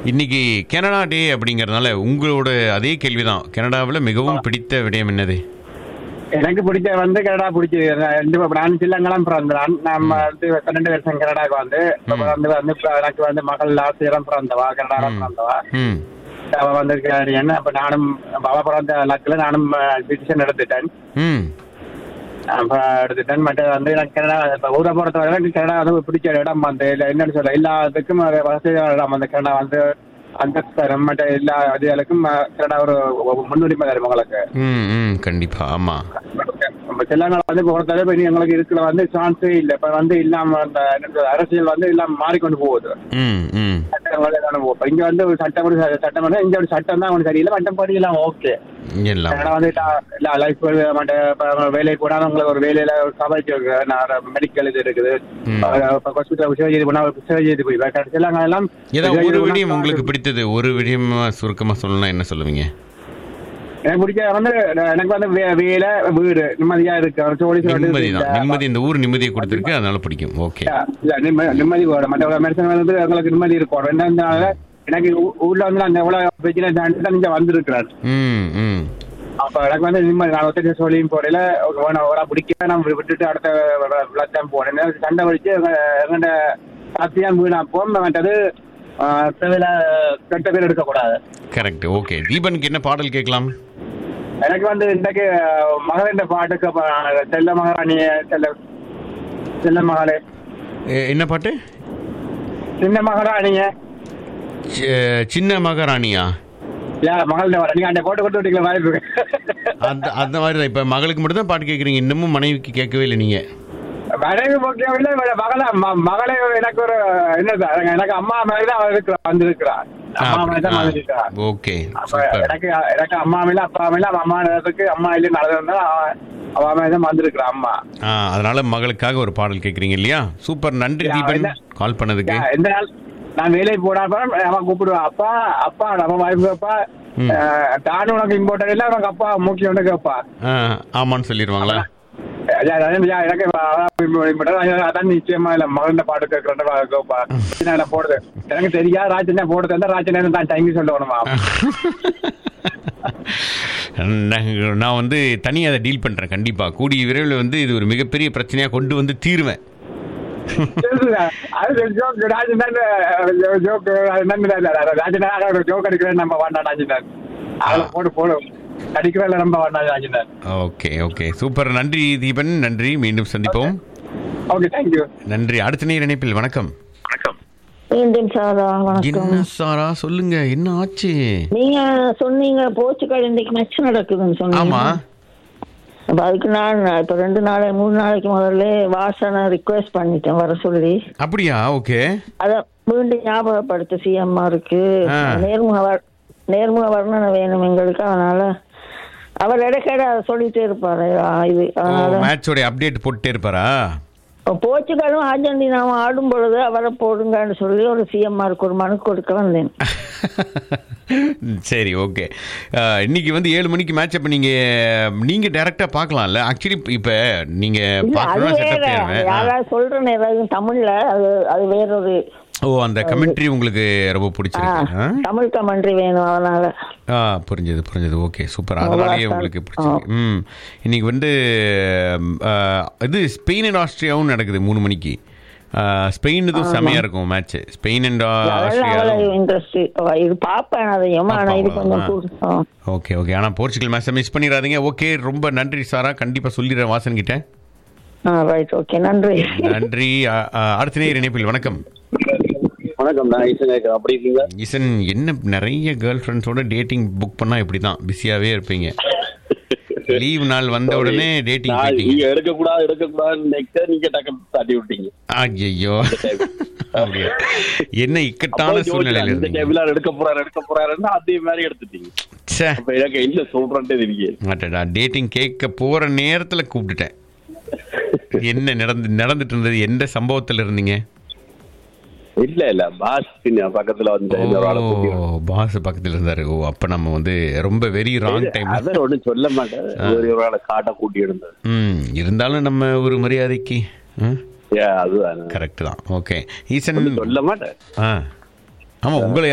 இன்னைக்கு கனடா டே அப்படிங்கறதுனால உங்களோட அதே கேள்விதான் கனடாவில் மிகவும் பிடித்த விடயம் என்னது எனக்கு பிடிச்ச வந்து கனடா பிடிச்சது நான் ரெண்டு நான் சில்லங்கெல்லாம் பிறந்தான் நம்ம வந்து பன்னெண்டு வருஷம் கனடாக்கு வந்து இப்ப வந்து வந்து இப்ப எனக்கு வந்து மகள் ஆசிரியரம் பிறந்தவா கனடால ம். பிறந்தவா ம் அவ வந்து கனடியன் அப்ப நானும் அவ பிறந்த லக்கில் நானும் டிசிஷன் எடுத்துட்டேன் ம் அப்ப எடுத்துட்டேன் மற்ற வந்து எனக்கு கனடா இப்ப ஊரை பொறுத்த வரை எனக்கு கனடா வந்து பிடிச்ச இடம் வந்து இல்ல என்னன்னு சொல்ல எல்லாத்துக்கும் அது வசதியான இடம் அந்த கனடா வந்து அந்த தரம் மற்ற எல்லா இதுகளுக்கும் கனடா ஒரு முன்னுரிமை தரும் உங்களுக்கு ம் ம் கண்டிப்பா ஆமா நம்ம தெலுங்கானா வந்து பொறுத்தவரை இப்ப இனி எங்களுக்கு இருக்கிற வந்து சான்ஸே இல்லை இப்ப வந்து இல்லாம அந்த என்ன சொல்றது, அரசியல் வந்து இல்லாம மாறிக்கொண்டு போகுது ம் ம் சட்டங்கள் எல்லாம் போகும். இப்ப இங்க வந்து ஒரு சட்டம் ஒரு ச- சட்டம் வந்து இங்க ஒரு சட்டம் தான் அவனுக்கு சரியில்லை மற்றபடி எல்லாம் ஓகே எல்லாம் கனடா வந்து லைஃப் மற்ற இப்ப வேலை கூட உங்களுக்கு ஒரு வேலையில ஒரு கவரேஜ் இருக்கு மெடிக்கல் இது இருக்குது ம். ஹாஸ்பிட்டல் சர்ஜரி பண்ணா சர்ஜரி போய் தெலுங்கானா எல்லாம் ஏதாவது ஒரு surgery விடயம் பண்ணா- உங்களுக்கு பிடித்தது ஒரு விடயமா சுருக்கமா சொல்லணும்னா என்ன சொல்லுவீங்க எனக்கு பிடிச்ச வந்து எனக்கு வந்து வே- வேலை வீடு நிம்மதியா இருக்கு ஒரு ஜோடி சொல்லி நிம்மதி தான் நிம்மதி இந்த ஊர் நிம்மதியை கொடுத்துருக்கு அதனால பிடிக்கும் ஓகே இல்ல நிம்மதி நிம்மதி வேணும் மற்ற மனுஷன் வந்து எங்களுக்கு நிம்மதி இருக்கும் ரெண்டாவது எனக்கு ஊ- ஊர்ல வந்து நான் எவ்வளவு பிரச்சனை தாண்டி தான் இங்க வந்திருக்கிறேன் ம் ம் அப்ப எனக்கு வந்து நிம்மதி நான் ஒத்தனை சொல்லியும் போறேல வேணும் ஒரு பிடிக்க நான் விட்டுட்டு அடுத்த விளக்கம் போனேன் எனக்கு சண்டை வலிச்சு எங்கண்ட சத்தியம் வீணாப்போம் மற்றது ஆஹ், தேவையில்ல கெட்ட பேர் எடுக்கக்கூடாது கரெக்ட் ஓகே தீபனுக்கு என்ன பாடல் கேட்கலாம் எனக்கு வந்து இன்றைக்கு மகளிர் பாட்டுக்கு அப்ப செல்ல மகாராணிய செல்ல செல்ல மகளே எ- என்ன பாட்டு சின்ன மகாராணிய சி- சின்ன மகாராணியா யா மகள் நீங்க அந்த போட்டு கொண்டு விட்டீங்களா வாய்ப்பு இருக்கு அந்த அந்த மாதிரி தான் இப்போ மகளுக்கு மட்டும் தான் பாட்டு கேட்குறீங்க இன்னமும் மனைவிக்கு கேட்கவே இல்லை நீங்கள் மனைவி முக்கியம் இல்ல மகள மகளே எனக்கு ஒரு என்ன சார் எனக்கு அம்மா மாதிரி தான் அவ இருக்கிறா வந்திருக்கிறா அம்மா மாதிரி தான் வந்திருக்கிறா ஓகே அப்ப சூப்பர் எனக்கு எனக்கு அம்மா இல்ல அப்பா இல்ல அம்மா நேரத்துக்கு அம்மா இல்ல நடந்தா அவ மாதிரி தான் வந்திருக்கிறா அம்மா ஆ அதனால மகளுக்காக ஒரு பாடல் கேட்குறீங்க இல்லையா சூப்பர் நன்றி யா, தீபன் இல்ல. கால் பண்ணதுக்கு யா, எந்த நாள் நான் வேலைக்கு போனா அவன் கூப்பிடுவான் அப்பா அப்பா நம்ம வாய்ப்பு அப்பா ம். தானும் உனக்கு இம்பார்ட்டன் இல்ல உனக்கு அப்பா முக்கியம் கேப்பா ஆ ஆமான்னு சொல்லிடுவாங்களா ஐயா, அதான் ஐயா, எனக்கு important. ஐயா, அதான் நிச்சயமா இல்ல மகன் பாட்டு கேட்கறேன் கேப்பா என்ன போடுது எனக்கு தெரியா ராஜனா போடுறது இருந்தா ராஜனா தான் டைம் சொல்லணுமா நான் நான் வந்து தனியாக அதை டீல் பண்ணுறேன் கண்டிப்பாக கூடிய விரைவில் வந்து இது ஒரு மிகப்பெரிய பிரச்சனையாக கொண்டு வந்து தீருவேன் அது ஜோக் ராஜனா ஜோக் ராஜனா ஜோக் அடிக்கிறேன் நம்ம வேண்டாம் ராஜனா அதுல போடு போடு அடிக்கிறதுல நம்ம வேண்டாம் ராஜனா ஓகே ஓகே சூப்பர் நன்றி தீபன் நன்றி மீண்டும் சந்திப்போம் ஓகே தேங்க்யூ நன்றி அடுத்த நேர் இணைப்பில் வணக்கம் மீண்டும் சாரா வணக்கம் என்ன சாரா சொல்லுங்க என்ன ஆச்சு நீங்க சொன்னீங்க போர்ச்சுகல் இன்னைக்கு மேட்ச் நடக்குதுன்னு சொன்னீங்க ஆமா அப்ப அதுக்கு நான் இப்ப ரெண்டு நாள் மூணு நாளைக்கு முதல்ல வாசனை ரிக்வெஸ்ட் பண்ணிட்டேன் வர சொல்லி அப்படியா ஓகே அத மீண்டும் ஞாபகப்படுத்த சிஎம்ஆருக்கு ஆ. நேர்முக வர்- நேர்முக வர்ணனை வேணும் எங்களுக்கு அதனால அவர் இடைக்கடை அதை சொல்லிட்டே இருப்பாரு ஆ, இது அதனால மேட்சோட அப்டேட் போட்டுட்டே இருப்பாரா போர்ச்சுகலும் அர்ஜென்டினாவும் ஆடும் பொழுது அவரை போடுங்கன்னு சொல்லி ஒரு சிஎம்ஆருக்கு ஒரு மனு கொடுக்க வந்தேன் சரி ஓகே இன்னைக்கு வந்து ஏழு மணிக்கு மேட்ச் அப்ப நீங்க நீங்க டைரக்டா பார்க்கலாம்ல ஆக்சுவலி இப்ப நீங்க இல்ல, அது பார்க்கணும்னா வேற செட்டப் தேவை ஆ. யாராவது சொல்றேன் ஏதாவது தமிழ்ல அது அது வேறொரு ஓ அந்த கமெண்ட்ரி உங்களுக்கு ரொம்ப ஆ, பிடிச்சிருக்கு ஆ? தமிழ் கமெண்ட்ரி வேணும் அதனால ஆ புரிஞ்சது புரிஞ்சது ஓகே சூப்பர் அதனாலேயே அவ்வளோ உங்களுக்கு பிடிச்சிருக்கு ம் இன்னைக்கு வந்து ம், ஆ, இது ஸ்பெயின் அண்ட் ஆஸ்திரியாவும் நடக்குது மூணு மணிக்கு ஆ, ஸ்பெயின் இதுவும் செமையா இருக்கும் மேட்ச் ஸ்பெயின் அண்ட் அதெல்லாம் ஆஸ்திரியா அவ்வளவு இன்ட்ரெஸ்ட் இது பாப்பேன் அதையும் ஆனா இது கொஞ்சம் பாப்பா, கூ- ஆ. ஓகே ஓகே ஆனால் போர்ச்சுகல் மேட்ச்சை மிஸ் பண்ணிடாதீங்க ஓகே ரொம்ப நன்றி சாரா கண்டிப்பாக சொல்லிடுறேன் வாசன் கிட்ட ஆ ரைட் ஓகே நன்றி நன்றி ஆ, ஆ, அடுத்த நேர் இணைப்பில் வணக்கம் வணக்கம் நான் ஈசன் கேட்கிறேன் அப்படி இருக்கீங்க இசன் என்ன நிறைய கேர்ள் ஃப்ரெண்ட்ஸோட டேட்டிங் புக் பண்ணா இப்படி தான் பிஸியாகவே இருப்பீங்க லீவ் நாள் வந்த உடனே டேட்டிங் நான் போயிட்டீங்க நீங்க எடுக்க கூடாது எடுக்க கூடாது நெக்ஸ்ட் நீங்க டக்கு தட்டி விட்டீங்க ஐயோ அப்படியா என்ன இக்கட்டான அப்போ சூழ்நிலையில இந்த இருந்தீங்க டைம்ல எடுக்க போறாரு எடுக்க போறாருன்னா அதே மாதிரி எடுத்துட்டீங்க ச்சே அப்ப எனக்கு என்ன சொல்றேன்ட்டு இருக்கீங்க மாட்டடா டேட்டிங் கேட்க போற நேரத்துல கூப்பிட்டுட்டேன் என்ன நடந்து நடந்துட்டு இருந்தது எந்த சம்பவத்துல இருந்தீங்க இல்ல இல்ல பாஸ் பின்ன பக்கத்துல வந்து இன்னொரு ஆளை கூட்டி ஓ பாஸ் பக்கத்துல இருந்தாரு ஓ அப்ப நம்ம வந்து ரொம்ப வெரி ராங் டைம் அவர் ஒண்ணும் சொல்ல மாட்டேன் ஒரு ஒரு ஆளை காட்ட கூட்டி இருந்தது ம் இருந்தாலும் நம்ம ஒரு மரியாதைக்கு ஏ அதுதான் கரெக்ட் தான் ஓகே ஈசன் சொல்ல மாட்டேன் ஆ ஆமா உங்களை